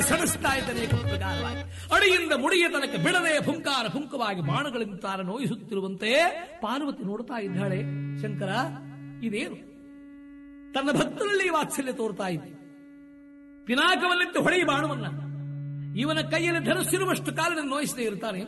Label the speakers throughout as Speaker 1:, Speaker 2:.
Speaker 1: ಸಡಿಸ್ತಾ ಇದ್ದಾನೆ ಏಕಪ್ರಕಾರವಾಗಿ ಅಡಿಯಿಂದ ಮುಡಿಯ ತನಕ ಬಿಡದೆ ಫುಂಕಾರ ಫುಂಕವಾಗಿ ಬಾಣಗಳಿಂದ ತಾರ ನೋಯಿಸುತ್ತಿರುವಂತೆ ಪಾರ್ವತಿ ನೋಡ್ತಾ ಇದ್ದಾಳೆ ಶಂಕರ ಇದೇನು ತನ್ನ ಭಕ್ತರಲ್ಲಿ ವಾತ್ಸಲ್ಯ ತೋರ್ತಾ ಇದೆ ಪಿನಾಕವನ್ನೆತ್ತು ಹೊಳೆಯ ಬಾಣವನ್ನ ಇವನ ಕೈಯಲ್ಲಿ ಧರಿಸಿರುವಷ್ಟು ಕಾಲದಲ್ಲಿ ನೋಯಿಸದೆ ಇರ್ತಾನೆ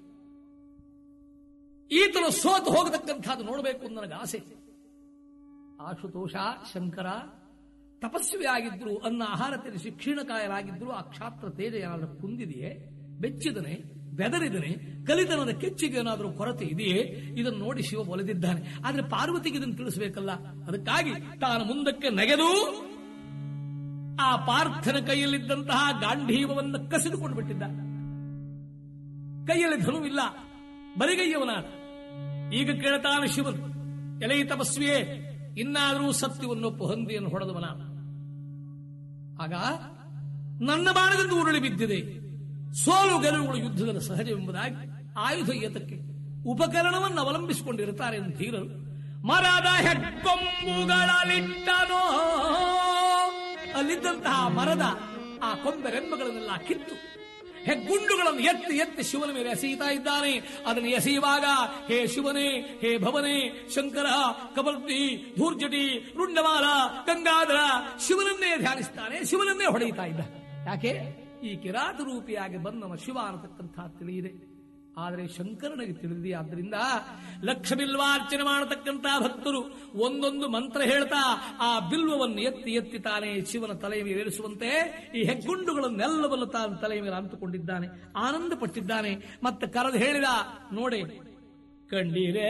Speaker 1: ಈತನು ಸೋತು ಹೋಗತಕ್ಕಂಥದ್ದು ನೋಡಬೇಕು ಅಂತ ನನಗೆ ಆಸೆ ಆಶುತೋಷ ಶಂಕರ ತಪಸ್ವಿಯಾಗಿದ್ರು ಅನ್ನ ಆಹಾರ ತ್ಯಜಿಸಿ ಕ್ಷೀಣಕಾಯರಾಗಿದ್ರು ಆ ಕ್ಷಾತ್ರ ತೇಜ ಏನಾದರೂ ಕುಂದಿದೆಯೇ ಬೆಚ್ಚಿದನೆ ಬೆದರಿದನೆ ಕಲಿತನದ ಕೆಚ್ಚಿಗೆ ಏನಾದರೂ ಕೊರತೆ ಇದೆಯೇ ಇದನ್ನು ನೋಡಿ ಶಿವ ಒಲೆದಿದ್ದಾನೆ ಆದ್ರೆ ಪಾರ್ವತಿಗೆ ಇದನ್ನು ತಿಳಿಸಬೇಕಲ್ಲ ಅದಕ್ಕಾಗಿ ತಾನು ಮುಂದಕ್ಕೆ ನೆಗೆದು ಆ ಪಾರ್ಥನ ಕೈಯಲ್ಲಿದ್ದಂತಹ ಗಾಂಧೀವವನ್ನು ಕಸಿದುಕೊಂಡು ಬಿಟ್ಟಿದ್ದ ಕೈಯಲ್ಲಿ ಧನುವಿಲ್ಲ ಬರಿಗೈಯವನಾದ ಈಗ ಕೇಳ್ತಾನೆ ಶಿವನು ಎಲೆಯ ತಪಸ್ವಿಯೇ ಇನ್ನಾದರೂ ಸತ್ಯವನ್ನೊಪ್ಪು ಹಂದಿಯನ್ನು ಹೊಡೆದವನ ಆಗ ನನ್ನ ಬಾಣದಿಂದ ಉರುಳಿ ಬಿದ್ದಿದೆ ಸೋಲು ಗೆಲುವುಗಳು ಯುದ್ಧದಲ್ಲಿ ಸಹಜವೆಂಬುದಾಗಿ ಆಯುಧ ಏತಕ್ಕೆ ಉಪಕರಣವನ್ನು ಅವಲಂಬಿಸಿಕೊಂಡಿರುತ್ತಾರೆ ಎಂದು ಧೀರರು ಮರದ ಹೆಡ್ಕೊಂಬುಗಳಲ್ಲಿಟ್ಟನೋ ಅಲ್ಲಿದ್ದಂತಹ ಮರದ ಆ ಕೊಂಬೆ ರೆಂಬೆಗಳನ್ನೆಲ್ಲ ಕಿತ್ತು ಹೆಗ್ಗುಂಡುಗಳನ್ನು ಎತ್ತಿ ಎತ್ತಿ ಶಿವನ ಮೇಲೆ ಎಸೆಯುತ್ತಾ ಇದ್ದಾನೆ ಅದನ್ನು ಎಸೆಯುವಾಗ ಹೇ ಶಿವನೇ ಹೇ ಭವನೇ ಶಂಕರ ಕಬರ್ದಿ ಧೂರ್ಜಟಿ ರುಂಡಮಾಲ ಗಂಗಾಧರ ಶಿವನನ್ನೇ ಧ್ಯಾನಿಸ್ತಾನೆ ಶಿವನನ್ನೇ ಹೊಡೆಯುತ್ತಾ ಇದ್ದ ಯಾಕೆ ಈ ಕಿರಾತ ರೂಪಿಯಾಗಿ ಬಂದವ ಶಿವ ಅನ್ನತಕ್ಕಂಥ ತಿಳಿಯಿದೆ ಆದರೆ ಶಂಕರನಿಗೆ ತಿಳಿದಿ ಆದ್ದರಿಂದ ಲಕ್ಷ ಬಿಲ್ವಾರ್ಚನೆ ಮಾಡತಕ್ಕಂತಹ ಭಕ್ತರು ಒಂದೊಂದು ಮಂತ್ರ ಹೇಳ್ತಾ ಆ ಬಿಲ್ವವನ್ನು ಎತ್ತಿ ಎತ್ತಿ ತಾನೇ ಶಿವನ ತಲೆಯ ಮೇಲೆ ಏರಿಸುವಂತೆ ಈ ಹೆಗ್ಗುಂಡುಗಳನ್ನೆಲ್ಲವನ್ನು ತಾನು ತಲೆಯ ಮೇಲೆ ಅಂತುಕೊಂಡಿದ್ದಾನೆ ಆನಂದ ಪಟ್ಟಿದ್ದಾನೆ ಮತ್ತೆ ಕರೆದು ಹೇಳಿದ ನೋಡಿ ಕಂಡಿರೇ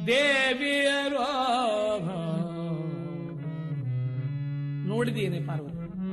Speaker 1: ದೇವಿಯರೋ ನೋಡಿದೇನೆ ಪಾರ್ವತಿ